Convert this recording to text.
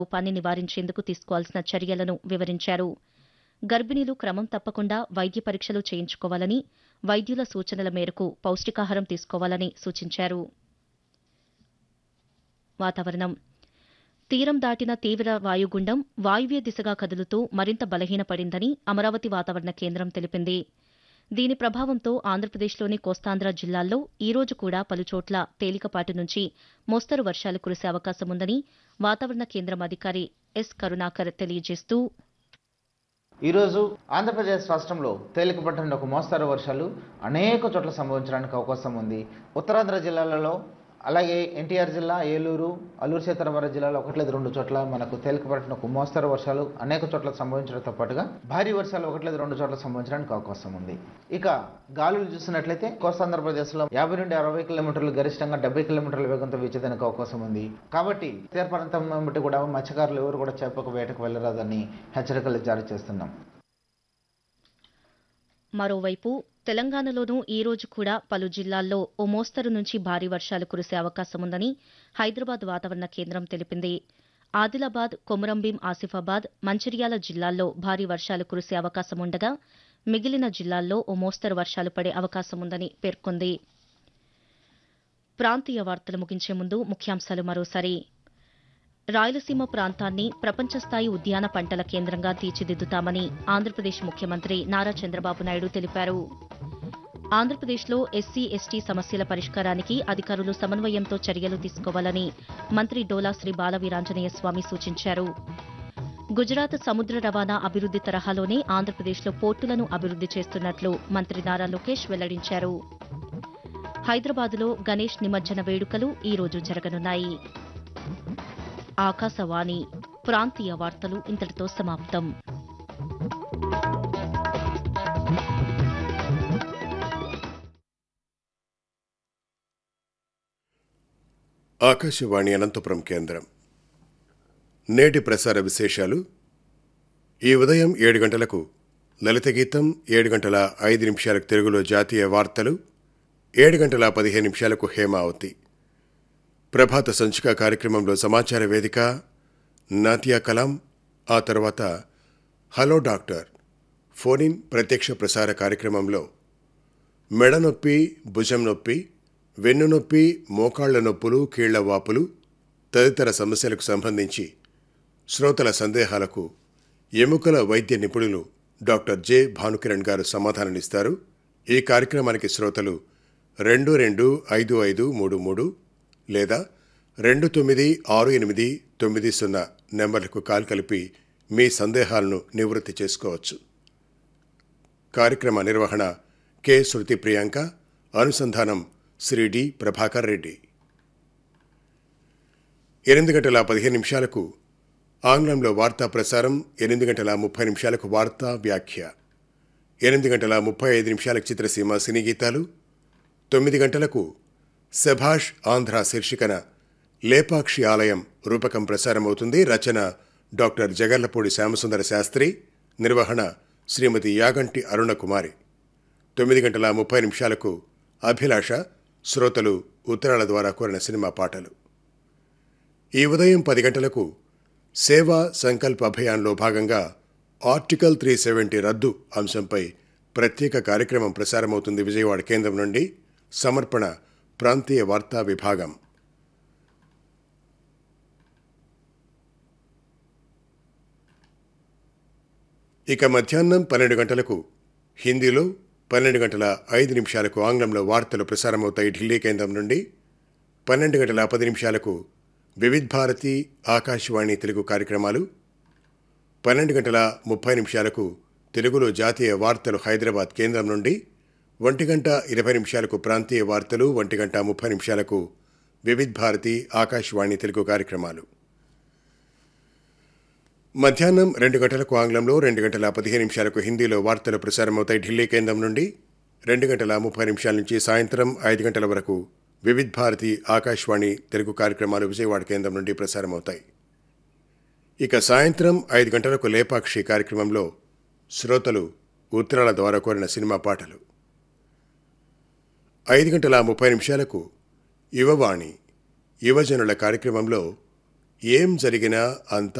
రూపాన్ని నివారించేందుకు తీసుకోవాల్సిన చర్యలను వివరించారు గర్భిణీలు క్రమం తప్పకుండా వైద్య పరీక్షలు చేయించుకోవాలని వైద్యుల సూచనల మేరకు పౌష్టికాహారం తీసుకోవాలని సూచించారు వాతావరణం తీరం దాటిన తీవ్ర వాయుగుండం వాయువ్య దిశగా కదులుతూ మరింత బలహీనపడిందని అమరావతి వాతావరణ కేంద్రం తెలిపింది దీని ప్రభావంతో ఆంధ్రప్రదేశ్లోని కోస్తాంధ్ర జిల్లాల్లో ఈ రోజు కూడా పలుచోట్ల తేలికపాటి నుంచి మోస్తరు వర్షాలు కురిసే అవకాశం ఉందని వాతావరణ కేంద్రం అధికారి ఎస్ కరుణాకర్ తెలియజేస్తూ ఈరోజు ఆంధ్రప్రదేశ్ రాష్ట్రంలో తేలికపాటి నుండి ఒక మోస్తారు వర్షాలు అనేక చోట్ల సంభవించడానికి అవకాశం ఉంది ఉత్తరాంధ్ర జిల్లాలలో అలాగే ఎన్టీఆర్ జిల్లా ఏలూరు అల్లూరు సీతారామరాజు జిల్లాలో ఒకటి లేదు రెండు చోట్ల మనకు తేలికపాటిన ఒక మోస్తరు వర్షాలు అనేక చోట్ల సంభవించడంతో పాటుగా భారీ వర్షాలు ఒకటి లేదు రెండు చోట్ల సంభవించడానికి అవకాశం ఉంది ఇక గాలులు చూసినట్లయితే కోస్తాంధ్రప్రదేశ్లో యాభై నుండి అరవై కిలోమీటర్లు గరిష్టంగా డెబ్బై కిలోమీటర్ల వేగంతో వీచేదానికి అవకాశం ఉంది కాబట్టి తీర ప్రాంతం బట్టి కూడా మత్స్యకారులు ఎవరు కూడా చేపకు వేటకు వెళ్ళరాదని హెచ్చరికలు జారీ చేస్తున్నాం మరోవైపు తెలంగాణలోనూ ఈ రోజు కూడా పలు జిల్లాల్లో ఓ మోస్తరు నుంచి భారీ వర్షాలు కురిసే అవకాశం ఉందని హైదరాబాద్ వాతావరణ కేంద్రం తెలిపింది ఆదిలాబాద్ కొమురంభీం ఆసిఫాబాద్ మంచిర్యాల జిల్లాల్లో భారీ వర్షాలు కురిసే అవకాశం ఉండగా మిగిలిన జిల్లాల్లో ఓ మోస్తరు వర్షాలు పడే అవకాశం ఉందని పేర్కొంది ప్రాంతీయ వార్తలు ముగించే ముందు ముఖ్యాంశాలు మరోసారి రాయలసీమ ప్రాంతాన్ని ప్రపంచ స్థాయి ఉద్యాన పంటల కేంద్రంగా తీర్చిదిద్దుతామని ఆంధ్రప్రదేశ్ ముఖ్యమంత్రి నారా చంద్రబాబు నాయుడు తెలిపారు ఆంధ్రప్రదేశ్లో ఎస్సీ ఎస్టీ సమస్యల పరిష్కారానికి అధికారులు సమన్వయంతో చర్యలు తీసుకోవాలని మంత్రి డోలా శ్రీ బాలవీరాంజనేయ స్వామి సూచించారు గుజరాత్ సముద్ర రవాణా అభివృద్ది తరహాలోనే ఆంధ్రప్రదేశ్లో పోర్టులను అభివృద్ది చేస్తున్నట్లు మంత్రి నారా లోకేష్ వెల్లడించారు హైదరాబాదులో గణేష్ నిమజ్జన వేడుకలు ఈ రోజు జరగనున్నాయి ఆకాశవాణి ప్రాంతీయ వార్తలు ఇంతటితో సమాప్తం ఆకాశవాణి అనంతపురం కేంద్రం నేటి ప్రసార విశేషాలు ఈ ఉదయం ఏడు గంటలకు లలిత గీతం ఏడు గంటల ఐదు నిమిషాలకు తెలుగులో జాతీయ వార్తలు ఏడు గంటల పదిహేను నిమిషాలకు హేమావతి ప్రభాత సంచిక కార్యక్రమంలో సమాచార వేదిక నాతియా కలాం ఆ తర్వాత హలో డాక్టర్ ఫోనిన్ ప్రత్యక్ష ప్రసార కార్యక్రమంలో మెడ నొప్పి భుజం నొప్పి వెన్ను నొప్పి మోకాళ్ల నొప్పులు కీళ్ల వాపులు తదితర సమస్యలకు సంబంధించి శ్రోతల సందేహాలకు ఎముకల వైద్య నిపుణులు డాక్టర్ జె భానుకిరణ్ గారు సమాధానాలిస్తారు ఈ కార్యక్రమానికి శ్రోతలు రెండు రెండు ఐదు ఐదు మూడు మూడు లేదా రెండు తొమ్మిది ఆరు ఎనిమిది తొమ్మిది సున్నా నెంబర్లకు కాల్ కలిపి మీ సందేహాలను నివృత్తి చేసుకోవచ్చు కార్యక్రమ నిర్వహణ కె శృతి ప్రియాంక అనుసంధానం శ్రీ డి ప్రభాకర్ రెడ్డి ఎనిమిది గంటల పదిహేను నిమిషాలకు ఆంగ్లంలో వార్తా ప్రసారం ఎనిమిది గంటల ముప్పై నిమిషాలకు వార్తా వ్యాఖ్య ఎనిమిది గంటల ముప్పై ఐదు నిమిషాలకు చిత్రసీమ సినీ గీతాలు తొమ్మిది గంటలకు సభాష్ ఆంధ్ర శీర్షికన లేపాక్షి ఆలయం రూపకం ప్రసారమవుతుంది రచన డాక్టర్ జగర్లపూడి శ్యామసుందర శాస్త్రి నిర్వహణ శ్రీమతి యాగంటి అరుణకుమారి తొమ్మిది గంటల ముప్పై నిమిషాలకు అభిలాష శ్రోతలు ఉత్తరాల ద్వారా కోరిన సినిమా పాటలు ఈ ఉదయం పది గంటలకు సేవా సంకల్ప అభియాన్లో భాగంగా ఆర్టికల్ త్రీ సెవెంటీ రద్దు అంశంపై ప్రత్యేక కార్యక్రమం ప్రసారమవుతుంది విజయవాడ కేంద్రం నుండి సమర్పణ ప్రాంతీయ వార్తా విభాగం ఇక మధ్యాహ్నం పన్నెండు గంటలకు హిందీలో పన్నెండు గంటల ఐదు నిమిషాలకు ఆంగ్లంలో వార్తలు ప్రసారమవుతాయి ఢిల్లీ కేంద్రం నుండి పన్నెండు గంటల పది నిమిషాలకు వివిధ్ భారతి ఆకాశవాణి తెలుగు కార్యక్రమాలు పన్నెండు గంటల ముప్పై నిమిషాలకు తెలుగులో జాతీయ వార్తలు హైదరాబాద్ కేంద్రం నుండి ఒంటి గంట ఇరవై నిమిషాలకు ప్రాంతీయ వార్తలు ఒంటి గంట ముప్పై నిమిషాలకు వివిధ్ భారతి ఆకాశవాణి తెలుగు కార్యక్రమాలు మధ్యాహ్నం రెండు గంటలకు ఆంగ్లంలో రెండు గంటల పదిహేను నిమిషాలకు హిందీలో వార్తలు ప్రసారమవుతాయి ఢిల్లీ కేంద్రం నుండి రెండు గంటల ముప్పై నిమిషాల నుంచి సాయంత్రం ఐదు గంటల వరకు వివిధ్ భారతి ఆకాశవాణి తెలుగు కార్యక్రమాలు విజయవాడ కేంద్రం నుండి ప్రసారమవుతాయి ఇక సాయంత్రం ఐదు గంటలకు లేపాక్షి కార్యక్రమంలో శ్రోతలు ఉత్తరాల ద్వారా కోరిన సినిమా పాటలు ఐదు గంటల ముప్పై నిమిషాలకు యువవాణి యువజనుల కార్యక్రమంలో ఏం జరిగినా అంతా